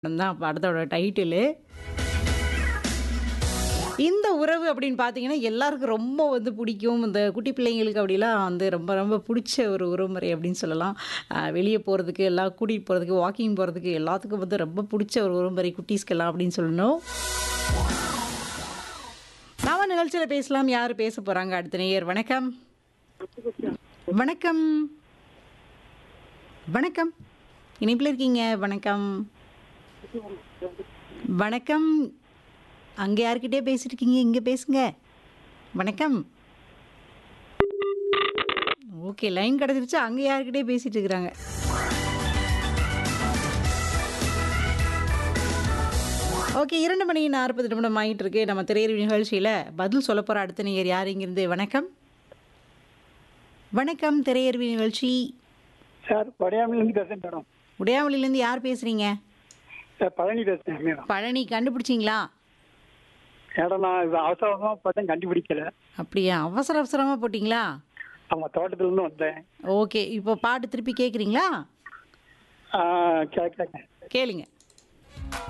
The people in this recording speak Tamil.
தான் படத்தோட டைட்டிலு. இந்த உறவு அப்படின்னு பார்த்தீங்கன்னா, எல்லாருக்கும் ரொம்ப வந்து பிடிக்கும். இந்த குட்டி பிள்ளைங்களுக்கு அப்படிலாம் வந்து ரொம்ப ரொம்ப புடிச்ச ஒரு உறவுமுறை அப்படின்னு சொல்லலாம். அ வெளிய போறதுக்கு, எல்லாம் கூட்டிட்டு போறதுக்கு, வாக்கிங் போறதுக்கு எல்லாத்துக்கும் வந்து ரொம்ப புடிச்ச ஒரு உறவுமுறை குட்டீஸ்க்கெல்லாம் அப்படின்னு சொல்லணும். நாம நிகழ்ச்சியில பேசலாம். யாரு பேச போறாங்க? அடுத்த நேயர் வணக்கம். வணக்கம். வணக்கம். இணைப்பில இருக்கீங்க. வணக்கம். வணக்கம். அங்க யார்கிட்டயோ பேசிட்டு இருக்கீங்க. இங்க பேசுங்க. வணக்கம். ஓகே. லைன் கிடைச்சிருச்சு. அங்க யார்கிட்டயோ பேசிட்டு இருக்கிறாங்க. ஓகே 2 மணி 40 நிமிடம் ஆயிட்டு இருக்கு. நம்ம திரையரங்கு நிகழ்ச்சியில பதில் சொல்லப் போற அடுத்த நேயர் யார் இங்கிருந்து? வணக்கம். வணக்கம். திரையரங்கு நிகழ்ச்சி. சார் வடையாமலேருந்து பேசுகிறேன் மேடம் உடையாமொழியிலேருந்து யார் பேசுறீங்க? சார் பழனி பேசுகிறேன் மேடம் பழனி கண்டுபிடிச்சிங்களா? மேடம் நான் இது அவசர அவசரமாக பார்த்தேன் கண்டுபிடிக்கல அப்படியா? அவசர அவசரமா போட்டீங்களா? ஆமாம் தோட்டத்துலேருந்து வந்தேன் ஓகே. இப்போ பாட்டு திருப்பி கேட்குறீங்களா? ஆ, கே கேட்க கேளுங்க.